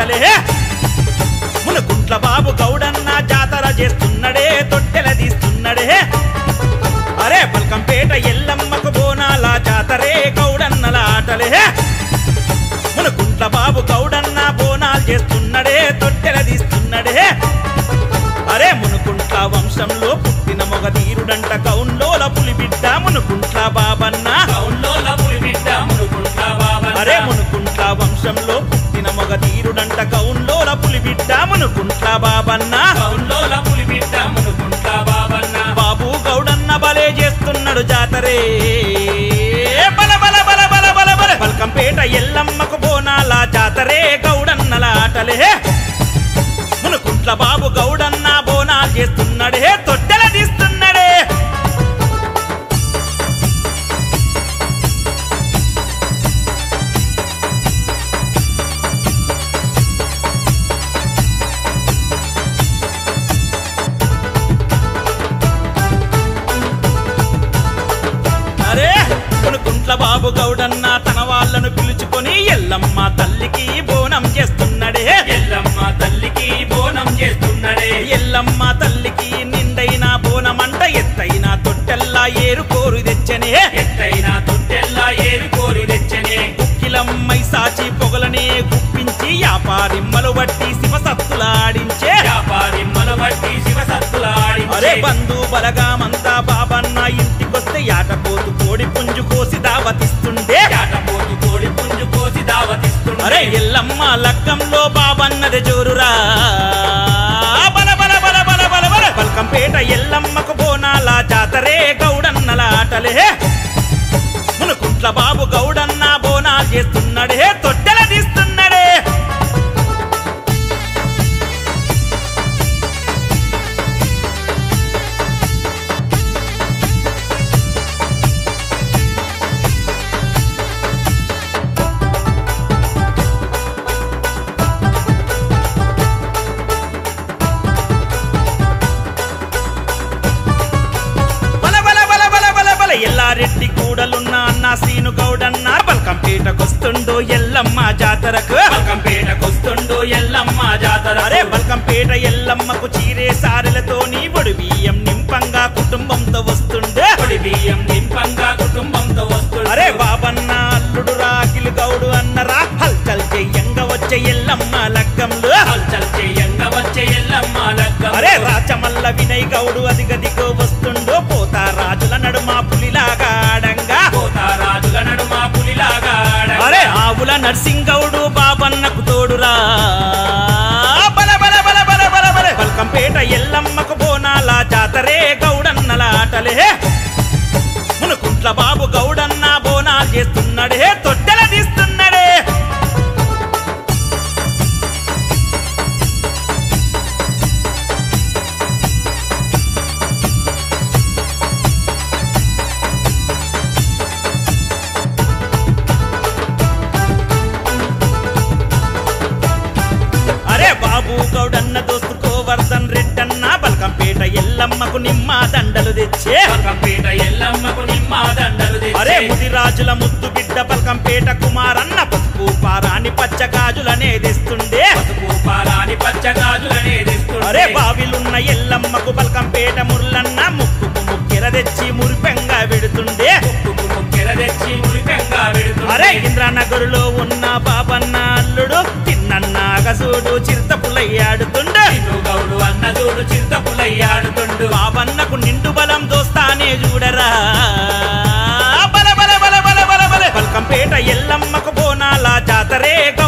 ఆటలే మునుకుంట్ల బాబు గౌడన్న జాతర చేస్తున్నడే తొట్టెల తీస్తున్నడే అరే పల్కంపేట ఎల్లమ్మకు బోనాల జాతరే గౌడన్నల ఆటలే మునుకుంట్ల బాబు గౌడన్న బోనాలు చేస్తున్నడే తొట్టెల తీస్తున్నడే అరే మునుకుంట్ల వంశంలో పుట్టిన మొగ తీరుడంట కౌన్లోల పులిబిడ్డ మునుకుంట్ల బాబన్న కౌన్లోల పులిబిడ్డ మునుకుంటా బాబన్న. అరే మునుకుంట్ల వంశంలో పుట్టిన మొగ తీరుడంట కౌన్లోల పులిబిడ్డ మునుకుంట్ల బాబన్న కౌన్లోల పులిబిడ్డ మునుకుంటా బాబన్న. బాబు గౌడన్న బలే చేస్తున్నాడు జాతరే బల బల బల బల బల బల పల్కంపేట ఎల్లమ్మకు బోనాల జాతరే గౌడన్నల ఆటలే మునుకుంట్ల బాబు గౌడన్న బోనాలు చేస్తున్నాడే తొట్టెల తీస్తున్నాడే అరే మునుకుంట్ల బాబు గౌడన్న తన వాళ్ళను పిలుచుకొని ఎల్లమ్మ తల్లికి బోనం చేస్తున్నాడే ఎల్లమ్మ తల్లికి బోనం చేస్తున్నడే ఎల్లమ్మ తల్లికి నిండైన బోనమంట ఎత్తైన తొట్టెల్లా ఏరుకోరు తెచ్చనే ఎత్తైన తొట్టెల్లా ఏరు కోరి తెచ్చనే కుక్కిలమ్మై సాచి పొగలనే గుప్పించి యాపారిమ్మలు బట్టి శివసత్తులాడించే వ్యాపారి మనబట్టి శివ సత్తులాడి అరే బంధు బలగామంతా బాబన్న ఇంటికొస్తే యాటపోతు కోడి పుంజు కోసి దావతిస్తుండే పోతు కోడి పుంజు కోసి దావతిస్తుండే అరే ఎల్లమ్మ లగ్గంలో బాబన్నది జోరురా బల బల బల బల బల బల పల్కంపేట ఎల్లమ్మకు బోనాల జాతరే గౌడన్నల ఆటలే మునుకుంట్ల బాబు గౌడన్న బోనాలు చేస్తున్నాడే తొట్టెల తీస్తున్నాడే బల బల బల బల బల బల ఎల్లారెడ్డి కూడలున్న అన్న సీను గౌడన్న బల్కంపేటకొస్తుండో ఎల్లమ్మ జాతరకు పల్కంపేటకొస్తుండు ఎల్లమ్మ జాతర అరే బల్కంపేట ఎల్లమ్మకు చీరే సారెలతో నీ బొడి బియ్యం నింపంగా కుటుంబంతో వస్తుండే పొడి బియ్యం నింపంగా కుటుంబంతో వస్తుండు అరే బాబన్న అల్లుడు రాకిలు గౌడు అన్నరా హల్చల్ చెయ్యంగ వచ్చే ఎల్లమ్మ లగ్గంలో హల్చల్ చెయ్యంగా వచ్చే ఎల్లమ్మ లగ్గం అరే రాచమల్ల వినయ్ గౌడు అదిగదిగో వస్తుండో పోతా రాజుల నడుమ పులిలాగా ఆడంగా పోతారాజుల నడుమ పులిలాగా ఆడంగా. అరే ఆవుల నర్సింగౌడు బాబన్నకు తోడురా బల బల బల బల బల బల పల్కంపేట ఎల్లమ్మకు బోనాల జాతరే గౌడన్నల ఆటలే మునుకుంట్ల బాబు గౌడన్న బోనాలు చేస్తున్నాడే తొట్టెల తీస్తున్నాడే అరే బాబు గౌడన్న దోస్తు కోవర్ధన్ రెడ్డన్న బల్కంపేట ఎల్లమ్మకు నిమ్మ దండలు తెచ్చే పల్కంపేట ఎల్లమ్మకు నిమ్మ దండలు తెచ్చే. అరే ముదిరాజుల ముద్దు బిడ్డ పల్కంపేట కుమారన్న పసుపు పారాని పచ్చ గాజులనే తెస్తుండే పసుపు పాలాని పచ్చగాజులనే తెస్తుండే. అరే బావిలున్న ఎల్లమ్మకు పల్కంపేట ముర్లన్న ముక్కుకు ముక్కెర తెచ్చి మురిపెంగా వెడుతుండే ముక్కుకు ముక్కెర తెచ్చి మురిపెంగా వెడుతుండే. అరే ఇంద్రానగరులో ఉన్న బాబన్న అల్లుడు తిన్నన్న గసూడు చిరుతపులయ్యాడుతుండే నిన్ను గౌడు అన్న చూడు చింతపులయ్యాడుతుండు బాబన్నకు నిండు బలం దోస్తానే చూడరా బల బల బల బల బల బల పల్కంపేట ఎల్లమ్మకు బోనాల జాతరే